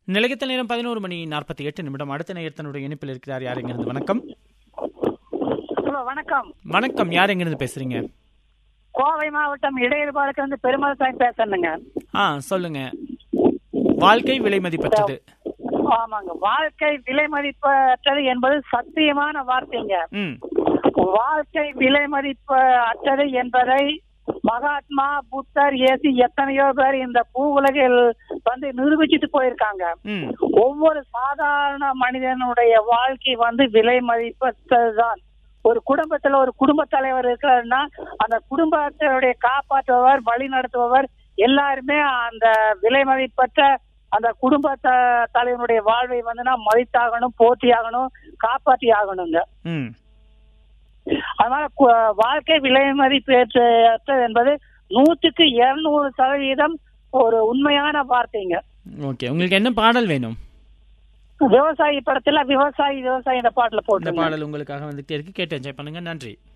நிலையத்த நேரம் பதினோரு மணி நாற்பத்தி எட்டு நிமிடம் அடுத்த நேயர் தன்னுடைய இணைப்பில் இருக்கிறார் யார் எங்கிருந்து வணக்கம் ஹலோ வணக்கம் வணக்கம் யார் எங்கிருந்து பேசுறீங்க கோவை மாவட்டம் இடையர்பாளையத்துல இருந்து பெருமாள் சாமி பேசுறேங்க ஆ சொல்லுங்க வாழ்க்கை விலை மதிப்பற்றது ஆமாங்க வாழ்க்கை விலை மதிப்பற்றது என்பது சத்தியமான வார்த்தைங்க ம் வாழ்க்கை விலை மதிப்பு அற்றது என்பதை மகாத்மா புத்தர் இயேசு எத்தனையோ பேர் இந்த பூ உலகில் வந்து நிரூபிச்சுட்டு போயிருக்காங்க ம் ஒவ்வொரு சாதாரண மனிதனுடைய வாழ்க்கை வந்து விலை மதிப்பற்றதுதான் ஒரு குடும்பத்துல ஒரு குடும்ப தலைவர் இருக்கிறாருன்னா அந்த குடும்பத்தினுடைய காப்பாற்றுபவர் வழி நடத்துபவர் எல்லாருமே அந்த விலை மதிப்பற்ற அந்த குடும்ப த- தலைவனுடைய வாழ்வை வந்து நான் மதித்தாகணும் போற்றியாகணும் காப்பாற்றி ஆகணுங்க ம் அதனால கு- வாழ்க்கை விலை மதிப்பேற்றது என்பது நூற்றுக்கு இருநூறு சதவீதம் ஒரு உண்மையான வார்த்தைங்க ஓகே உங்களுக்கு என்ன பாடல் வேணும் விவசாயி படத்துல விவசாயி விவசாயி இந்த பாட்டுல இந்த போட்டு பாடல் உங்களுக்காக வந்துட்டே இருக்கு கேட்டு என்ஜாய் பண்ணுங்க நன்றி